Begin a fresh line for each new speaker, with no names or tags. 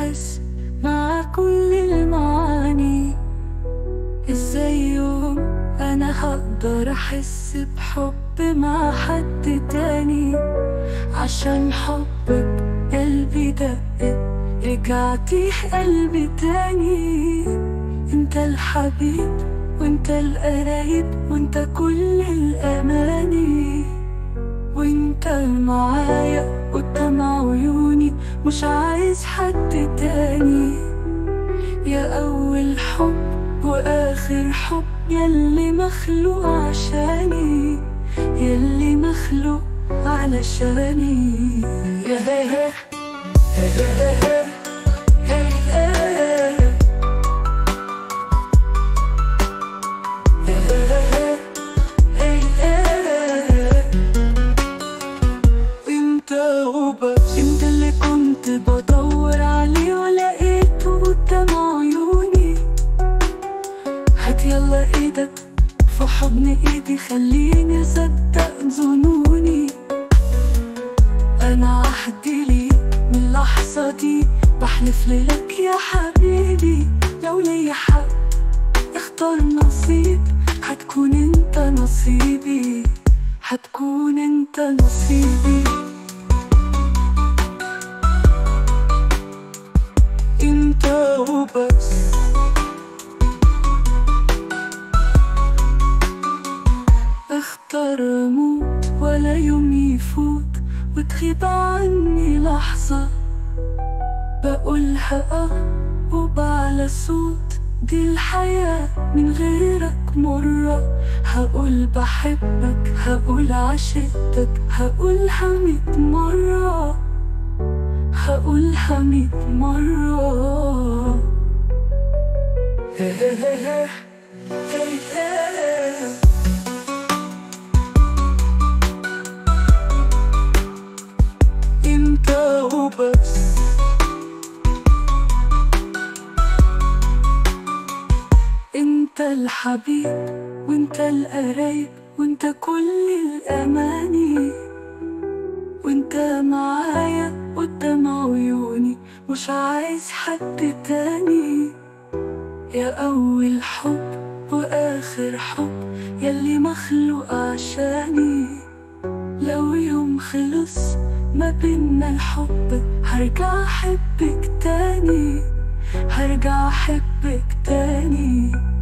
إحساس مع كل المعاني ازاي يوم انا هقدر احس بحب مع حد تاني عشان حبك قلبي دقت رجعتي قلبي تاني انت الحبيب وانت القرايب وانت كل الاماني وانت معايا قدام عيوني مش عايز حد تاني يا اول حب واخر حب يلي مخلوق عشاني يلي مخلوق علشاني يا هي هي انت وبس انت اللي كنت بدور عليه ولقيته قدام عيوني هات يلا ايدك في حضن ايدي خليني اصدق ظنوني انا عهدي لي من اللحظة دي بحلف لك يا حبيبي لو ليا حق اختار نصيب هتكون انت نصيبي هتكون انت نصيبي انت وبس اختار اموت ولا يوم يفوت وتغيب عني لحظة بقولها اه وبعلى صوت دي الحياة من غيرك مرة هقول بحبك هقول عشقتك هقولها ميت مرة هقولها ميت مرة انت وبس انت الحبيب وانت القرايب وانت كل الاماني وانت معايا قدام عيوني مش عايز حد تاني يا اول حب واخر حب يلي مخلوق عشاني لو يوم خلص ما بينا الحب هرجع احبك تاني هرجع احبك تاني